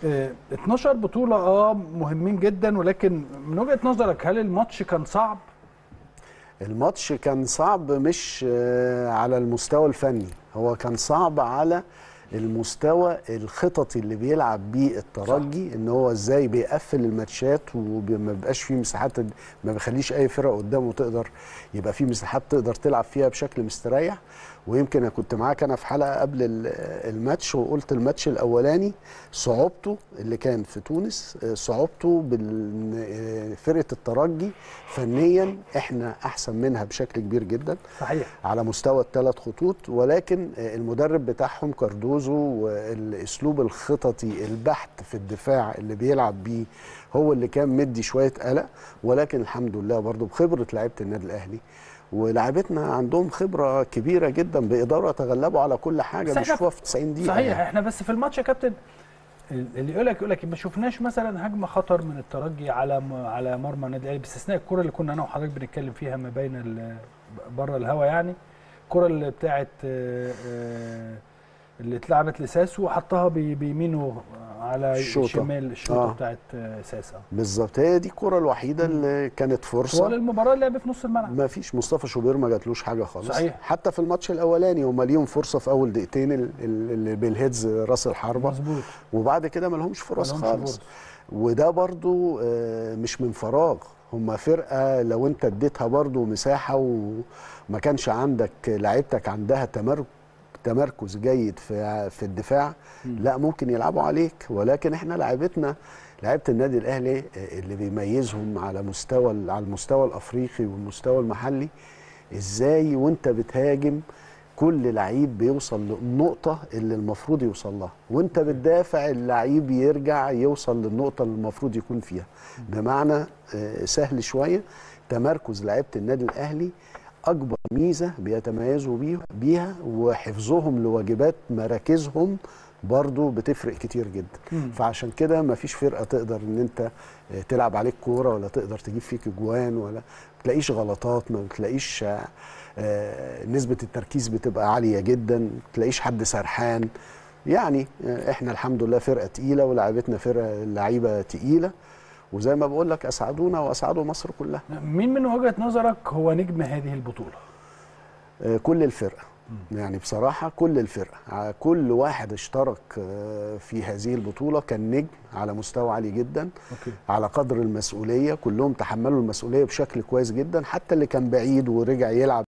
آه، 12 بطوله اه مهمين جدا ولكن من وجهه نظرك هل الماتش كان صعب الماتش كان صعب مش آه، على المستوى الفني هو كان صعب على المستوى الخططي اللي بيلعب بيه الترجي ان هو ازاي بيقفل الماتشات وما بيبقاش فيه مساحات ما بيخليش اي فرقه قدامه تقدر يبقى فيه مساحات تقدر تلعب فيها بشكل مستريح ويمكن انا كنت معاك انا في حلقه قبل ال- الماتش وقلت الماتش الاولاني صعوبته اللي كان في تونس آه، صعوبته بفرقه الترجي فنيا احنا احسن منها بشكل كبير جدا صحيح على مستوى الثلاث خطوط ولكن آه، المدرب بتاعهم كاردوزو والاسلوب الخططي البحت في الدفاع اللي بيلعب بيه هو اللي كان مدي شويه قلق ولكن الحمد لله برضو بخبره لعيبه النادي الاهلي ولاعيبتنا عندهم خبره كبيره جدا بيقدروا يتغلبوا على كل حاجه بس إحنا- بيشوفوها في 90 دقيقه صحيح يعني. احنا بس في الماتش يا كابتن اللي يقول لك يقول لك ما شفناش مثلا هجمه خطر من الترجي على م- على مرمى النادي الاهلي باستثناء الكره اللي كنا انا وحضرتك بنتكلم فيها ما بين ال- بره الهوا يعني الكره اللي بتاعت آه، آه، اللي اتلعبت لساسو وحطها بي- بيمينه على الشوطة. شمال الشوطه آه. بتاعت آه، ساسا بالظبط هي دي الكره الوحيده اللي كانت فرصه طوال المباراه لعب في نص الملعب ما فيش مصطفى شوبير ما جاتلوش حاجه خالص صحيح. حتى في الماتش الاولاني هم ليهم فرصه في اول دقيقتين ال- ال- اللي بالهيدز راس الحربه مظبوط وبعد كده ما لهمش فرص ملهمش خالص فرص. وده برضو آه، مش من فراغ هم فرقه لو انت اديتها برضو مساحه وما كانش عندك لعيبتك عندها تمركز تمركز جيد في في الدفاع لا ممكن يلعبوا عليك ولكن احنا لعيبتنا لعيبه النادي الاهلي آه، اللي بيميزهم على مستوى على المستوى الافريقي والمستوى المحلي ازاي وانت بتهاجم كل لعيب بيوصل للنقطة اللي المفروض يوصل لها وانت بتدافع اللعيب يرجع يوصل للنقطة اللي المفروض يكون فيها بمعنى آه، سهل شوية تمركز لعيبة النادي الأهلي أكبر ميزة بيتميزوا بيه- بيها وحفظهم لواجبات مراكزهم برضو بتفرق كتير جدا مم. فعشان كده مفيش فرقة تقدر ان انت آه، تلعب عليك كورة ولا تقدر تجيب فيك اجوان ولا بتلاقيش غلطات ما بتلاقيش آه، آه، نسبة التركيز بتبقى عالية جدا ما بتلاقيش حد سرحان يعني آه، احنا الحمد لله فرقة تقيلة ولاعيبتنا فرقة لعيبة تقيلة وزي ما بقول لك اسعدونا واسعدوا مصر كلها مين من وجهه نظرك هو نجم هذه البطوله آه، كل الفرقة يعني بصراحة كل الفرقة ع- كل واحد اشترك آه، في هذه البطولة كان نجم على مستوى عالي جدا اوكي على قدر المسؤولية كلهم تحملوا المسؤولية بشكل كويس جدا حتى اللي كان بعيد ورجع يلعب